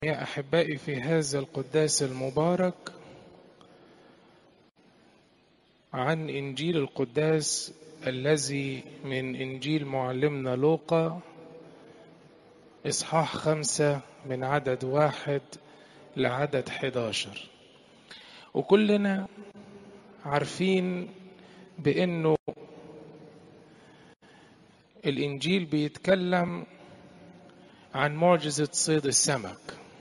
يا أحبائي في هذا القداس المبارك عن إنجيل القداس الذي من إنجيل معلمنا لوقا إصحاح خمسة من عدد واحد لعدد حداشر وكلنا عارفين بأنه الإنجيل بيتكلم عن معجزة صيد السمك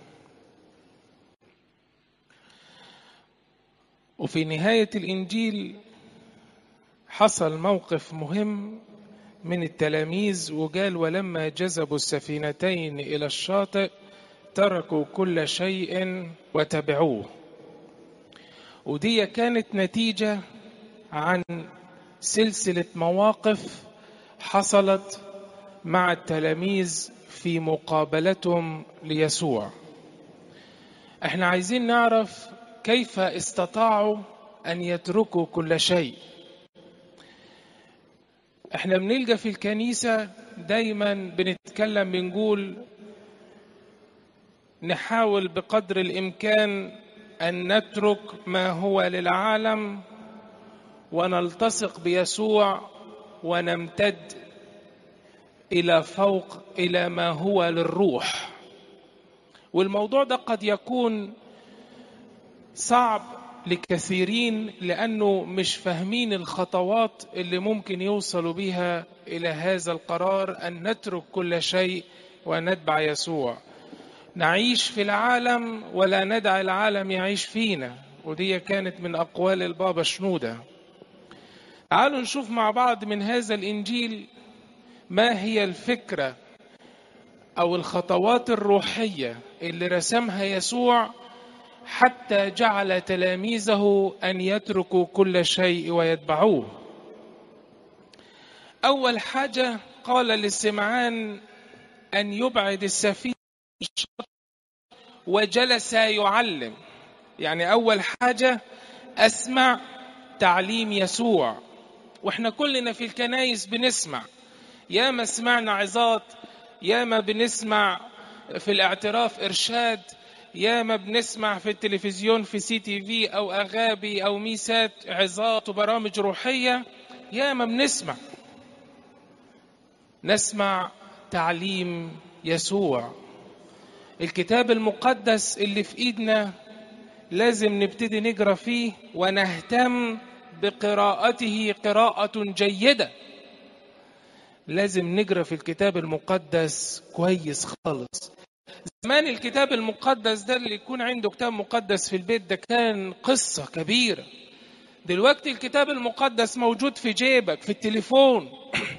وفي نهاية الإنجيل حصل موقف مهم من التلاميذ وقال ولما جذبوا السفينتين إلى الشاطئ تركوا كل شيء وتبعوه ودي كانت نتيجة عن سلسلة مواقف حصلت مع التلاميذ في مقابلتهم ليسوع احنا عايزين نعرف كيف استطاعوا ان يتركوا كل شيء احنا بنلقى في الكنيسة دايما بنتكلم بنقول نحاول بقدر الامكان ان نترك ما هو للعالم ونلتصق بيسوع ونمتد الى فوق الى ما هو للروح والموضوع ده قد يكون صعب لكثيرين لانه مش فاهمين الخطوات اللي ممكن يوصلوا بيها الى هذا القرار ان نترك كل شيء ونتبع يسوع نعيش في العالم ولا ندع العالم يعيش فينا ودي كانت من اقوال البابا شنوده تعالوا نشوف مع بعض من هذا الانجيل ما هي الفكره او الخطوات الروحيه اللي رسمها يسوع حتى جعل تلاميذه ان يتركوا كل شيء ويتبعوه اول حاجه قال لسمعان ان يبعد السفينه وجلس يعلم يعني اول حاجه اسمع تعليم يسوع واحنا كلنا في الكنايس بنسمع يا ما سمعنا عظات يا ما بنسمع في الاعتراف ارشاد يا ما بنسمع في التلفزيون في سي تي في او اغابي او ميسات عظات وبرامج روحيه يا ما بنسمع نسمع تعليم يسوع الكتاب المقدس اللي في ايدنا لازم نبتدي نقرا فيه ونهتم بقراءته قراءه جيده لازم نقرا في الكتاب المقدس كويس خالص زمان الكتاب المقدس ده اللي يكون عنده كتاب مقدس في البيت ده كان قصة كبيرة دلوقتي الكتاب المقدس موجود في جيبك في التليفون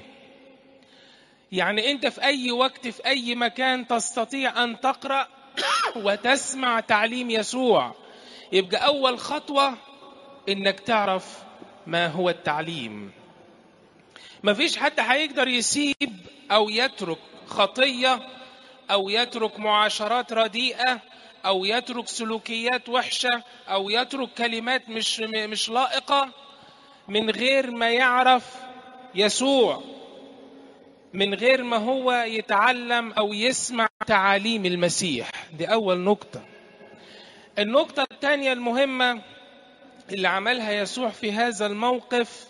يعني انت في اي وقت في اي مكان تستطيع ان تقرا وتسمع تعليم يسوع يبقى اول خطوه انك تعرف ما هو التعليم مفيش حد هيقدر يسيب او يترك خطيه او يترك معاشرات رديئه او يترك سلوكيات وحشه او يترك كلمات مش مش لائقه من غير ما يعرف يسوع من غير ما هو يتعلم او يسمع تعاليم المسيح دي اول نقطه النقطه الثانيه المهمه اللي عملها يسوع في هذا الموقف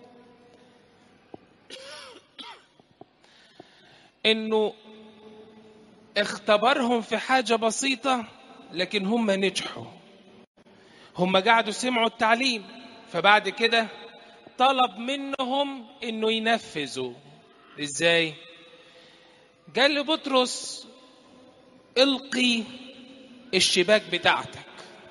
انه اختبرهم في حاجه بسيطه لكن هم نجحوا هم قعدوا سمعوا التعليم فبعد كده طلب منهم انه ينفذوا ازاي قال لبطرس القي الشباك بتاعتك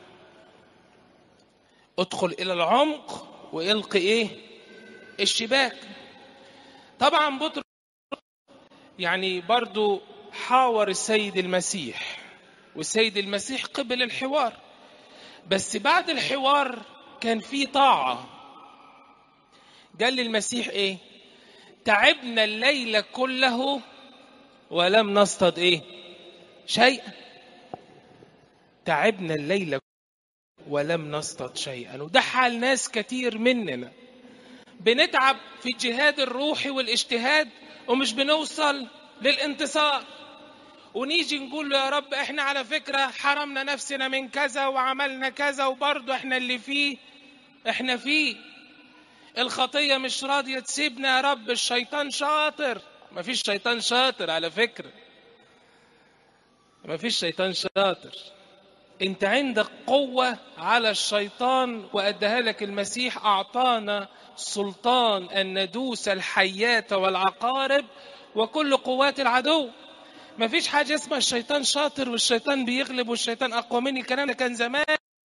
ادخل الى العمق والقي ايه الشباك طبعا بطرس يعني برضو حاور السيد المسيح والسيد المسيح قبل الحوار بس بعد الحوار كان في طاعة قال للمسيح ايه تعبنا الليل كله ولم نصطد ايه شيئا تعبنا الليل ولم نصطد شيئا وده حال ناس كتير مننا بنتعب في الجهاد الروحي والاجتهاد ومش بنوصل للانتصار ونيجي نقول له يا رب احنا على فكرة حرمنا نفسنا من كذا وعملنا كذا وبرضه احنا اللي فيه احنا فيه الخطية مش راضية تسيبنا يا رب الشيطان شاطر مفيش شيطان شاطر على فكرة مفيش شيطان شاطر انت عندك قوة على الشيطان وأدها لك المسيح أعطانا سلطان أن ندوس الحيات والعقارب وكل قوات العدو مفيش حاجة اسمها الشيطان شاطر والشيطان بيغلب والشيطان أقوى مني الكلام ده كان زمان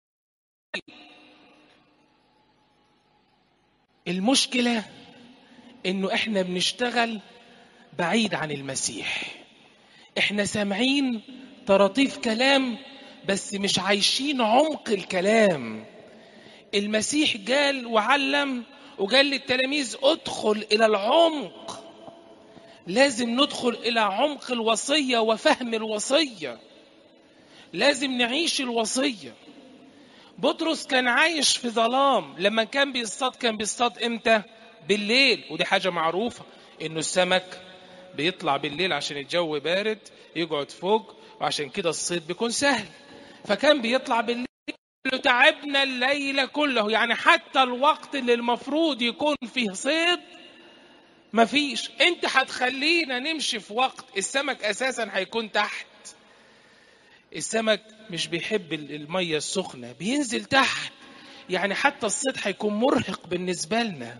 المشكلة إنه إحنا بنشتغل بعيد عن المسيح إحنا سامعين طراطيف كلام بس مش عايشين عمق الكلام المسيح قال وعلم وقال للتلاميذ ادخل إلى العمق لازم ندخل إلى عمق الوصية وفهم الوصية لازم نعيش الوصية بطرس كان عايش في ظلام لما كان بيصطاد كان بيصطاد امتى بالليل ودي حاجة معروفة انه السمك بيطلع بالليل عشان الجو بارد يقعد فوق وعشان كده الصيد بيكون سهل فكان بيطلع بالليل تعبنا الليل كله يعني حتى الوقت اللي المفروض يكون فيه صيد مفيش انت هتخلينا نمشي في وقت السمك اساسا هيكون تحت السمك مش بيحب المية السخنة بينزل تحت يعني حتى الصيد هيكون مرهق بالنسبة لنا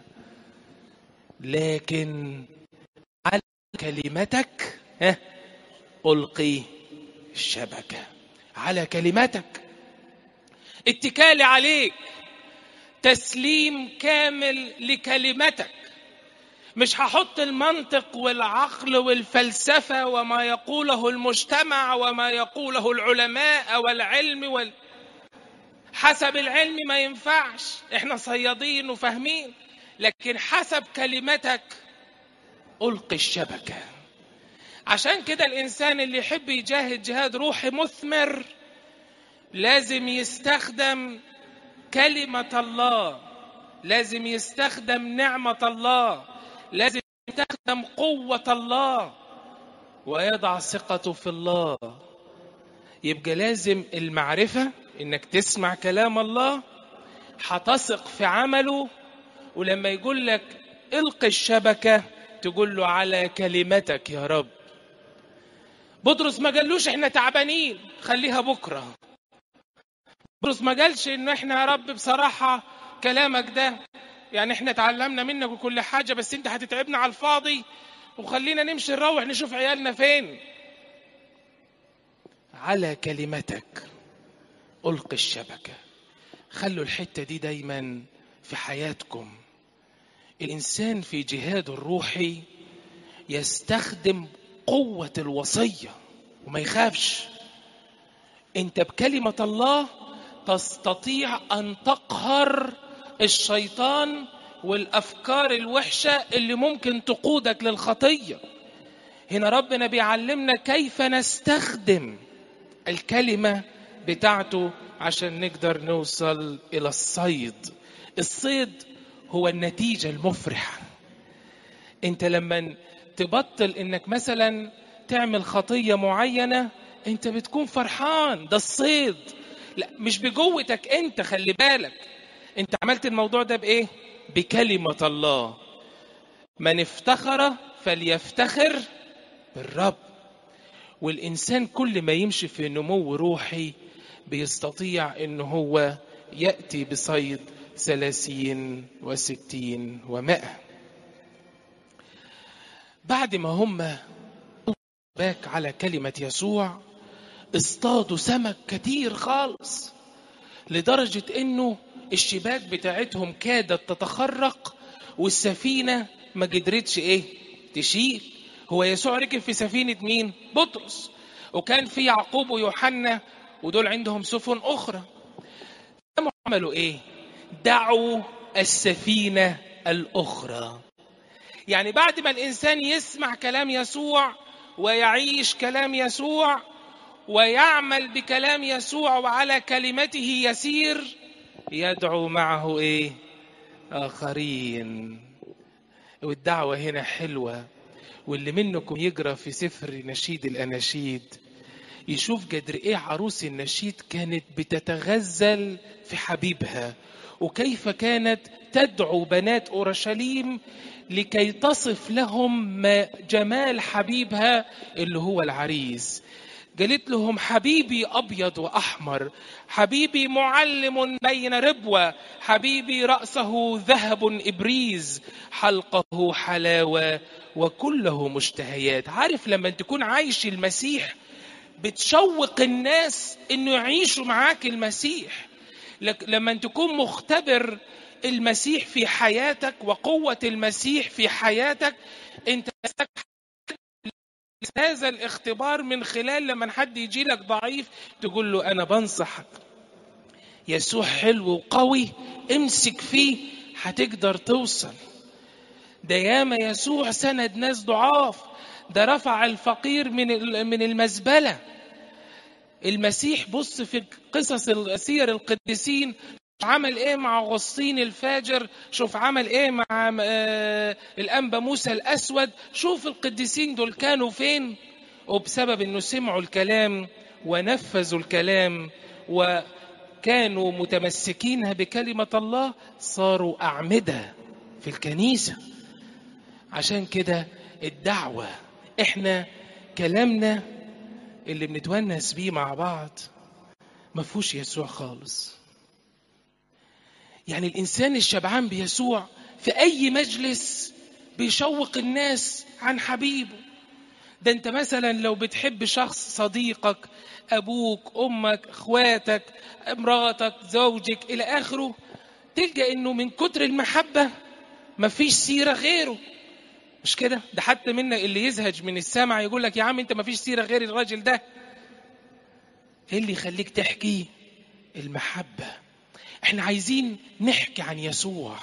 لكن على كلمتك ها ألقي الشبكة على كلمتك اتكالي عليك تسليم كامل لكلمتك مش هحط المنطق والعقل والفلسفة وما يقوله المجتمع وما يقوله العلماء والعلم وال... حسب العلم ما ينفعش احنا صيادين وفاهمين لكن حسب كلمتك ألقي الشبكة عشان كده الإنسان اللي يحب يجاهد جهاد روحي مثمر لازم يستخدم كلمة الله لازم يستخدم نعمة الله لازم يستخدم قوة الله ويضع ثقته في الله يبقى لازم المعرفة انك تسمع كلام الله هتثق في عمله ولما يقول لك القي الشبكة تقول له على كلمتك يا رب بطرس ما قالوش احنا تعبانين خليها بكرة بطرس ما قالش انه احنا يا رب بصراحة كلامك ده يعني احنا اتعلمنا منك وكل حاجة بس انت هتتعبنا على الفاضي وخلينا نمشي نروح نشوف عيالنا فين على كلمتك ألقي الشبكة خلوا الحتة دي دايما في حياتكم الإنسان في جهاده الروحي يستخدم قوة الوصية وما يخافش انت بكلمة الله تستطيع أن تقهر الشيطان والأفكار الوحشة اللي ممكن تقودك للخطية هنا ربنا بيعلمنا كيف نستخدم الكلمة بتاعته عشان نقدر نوصل إلى الصيد الصيد هو النتيجة المفرحة انت لما تبطل انك مثلا تعمل خطية معينة انت بتكون فرحان ده الصيد لا مش بجوتك انت خلي بالك انت عملت الموضوع ده بايه بكلمة الله من افتخر فليفتخر بالرب والإنسان كل ما يمشي في نمو روحي بيستطيع ان هو يأتي بصيد ثلاثين وستين ومائة بعد ما هم باك على كلمة يسوع اصطادوا سمك كتير خالص لدرجة انه الشباك بتاعتهم كادت تتخرق والسفينة ما قدرتش ايه تشيل هو يسوع ركب في سفينة مين بطرس وكان في يعقوب ويوحنا ودول عندهم سفن أخرى عملوا ايه دعوا السفينة الأخرى يعني بعد ما الإنسان يسمع كلام يسوع ويعيش كلام يسوع ويعمل بكلام يسوع وعلى كلمته يسير يدعو معه ايه آخرين والدعوة هنا حلوة واللي منكم يقرا في سفر نشيد الاناشيد يشوف قدر ايه عروس النشيد كانت بتتغزل في حبيبها وكيف كانت تدعو بنات اورشليم لكي تصف لهم ما جمال حبيبها اللي هو العريس قالت لهم حبيبي ابيض واحمر حبيبي معلم بين ربوه حبيبي راسه ذهب ابريز حلقه حلاوه وكله مشتهيات عارف لما تكون عايش المسيح بتشوق الناس انه يعيشوا معاك المسيح لك لما تكون مختبر المسيح في حياتك وقوة المسيح في حياتك انت هذا الاختبار من خلال لما حد يجي لك ضعيف تقول له انا بنصحك يسوع حلو وقوي امسك فيه هتقدر توصل ده ياما يسوع سند ناس ضعاف ده رفع الفقير من من المزبله المسيح بص في قصص سير القديسين عمل ايه مع غصين الفاجر شوف عمل ايه مع الانبا موسى الاسود شوف القديسين دول كانوا فين وبسبب انه سمعوا الكلام ونفذوا الكلام وكانوا متمسكين بكلمة الله صاروا أعمدة في الكنيسة عشان كده الدعوة احنا كلامنا اللي بنتونس بيه مع بعض ما فيهوش يسوع خالص يعني الإنسان الشبعان بيسوع في أي مجلس بيشوق الناس عن حبيبه ده أنت مثلا لو بتحب شخص صديقك أبوك أمك أخواتك امرأتك زوجك إلى آخره تلقى إنه من كتر المحبة مفيش سيرة غيره مش كده ده حتى منا اللي يزهج من السمع يقول لك يا عم انت مفيش سيره غير الراجل ده ايه اللي يخليك تحكي المحبه احنا عايزين نحكي عن يسوع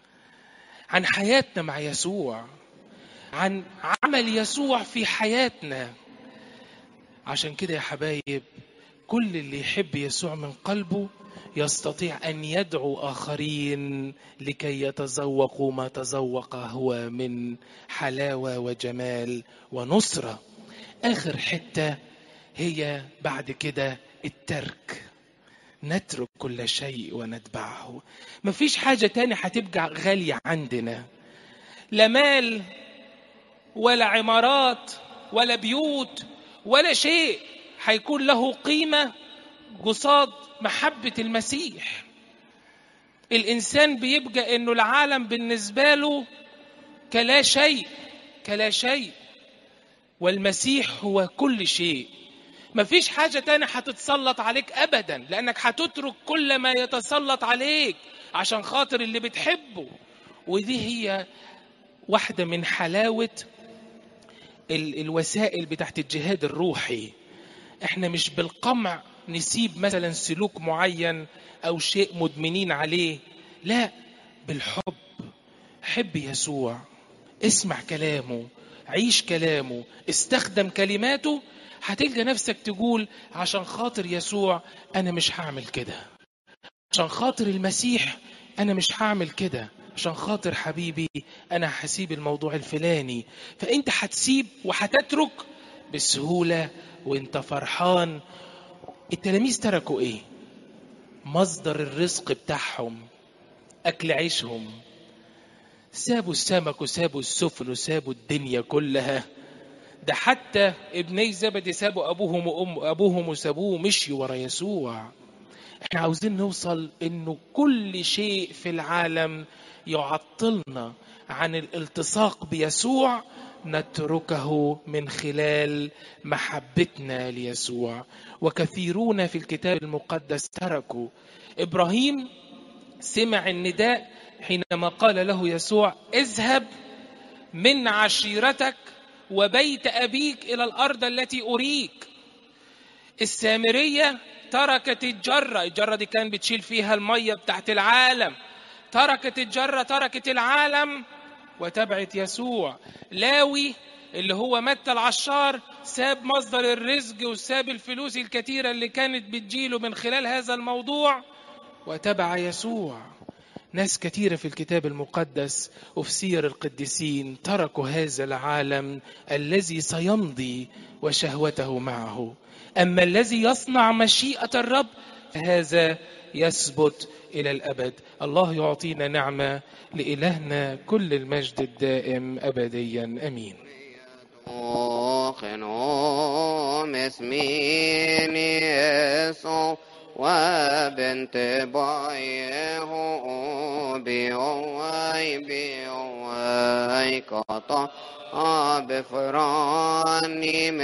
عن حياتنا مع يسوع عن عمل يسوع في حياتنا عشان كده يا حبايب كل اللي يحب يسوع من قلبه يستطيع ان يدعو اخرين لكي يتذوقوا ما تذوق هو من حلاوه وجمال ونصره اخر حته هي بعد كده الترك نترك كل شيء ونتبعه مفيش حاجة تاني هتبقى غالية عندنا لا مال ولا عمارات ولا بيوت ولا شيء هيكون له قيمة قصاد محبة المسيح الإنسان بيبقى إنه العالم بالنسبة له كلا شيء كلا شيء والمسيح هو كل شيء مفيش حاجة تانية هتتسلط عليك أبدا لأنك هتترك كل ما يتسلط عليك عشان خاطر اللي بتحبه ودي هي واحدة من حلاوة ال الوسائل بتاعت الجهاد الروحي احنا مش بالقمع نسيب مثلا سلوك معين او شيء مدمنين عليه لا بالحب حب يسوع اسمع كلامه عيش كلامه استخدم كلماته هتلقى نفسك تقول عشان خاطر يسوع انا مش هعمل كده عشان خاطر المسيح انا مش هعمل كده عشان خاطر حبيبي انا هسيب الموضوع الفلاني فانت هتسيب وهتترك بسهوله وانت فرحان التلاميذ تركوا ايه مصدر الرزق بتاعهم اكل عيشهم سابوا السمك وسابوا السفن وسابوا الدنيا كلها ده حتى ابني زبدي سابوا ابوهم وام ابوهم وسابوه ومشيوا ورا يسوع احنا عاوزين نوصل انه كل شيء في العالم يعطلنا عن الالتصاق بيسوع نتركه من خلال محبتنا ليسوع وكثيرون في الكتاب المقدس تركوا ابراهيم سمع النداء حينما قال له يسوع اذهب من عشيرتك وبيت ابيك الى الارض التي اريك السامريه تركت الجره الجره دي كان بتشيل فيها الميه بتاعت العالم تركت الجره تركت العالم وتبعت يسوع لاوي اللي هو متى العشار ساب مصدر الرزق وساب الفلوس الكثيره اللي كانت بتجيله من خلال هذا الموضوع وتبع يسوع ناس كثيرة في الكتاب المقدس وفي سير القديسين تركوا هذا العالم الذي سيمضي وشهوته معه أما الذي يصنع مشيئة الرب فهذا يثبت إلى الأبد الله يعطينا نعمة لإلهنا كل المجد الدائم أبديا أمين خنوم اسمين يسوع وبنت بايه بيوي بيوي قطع بفراني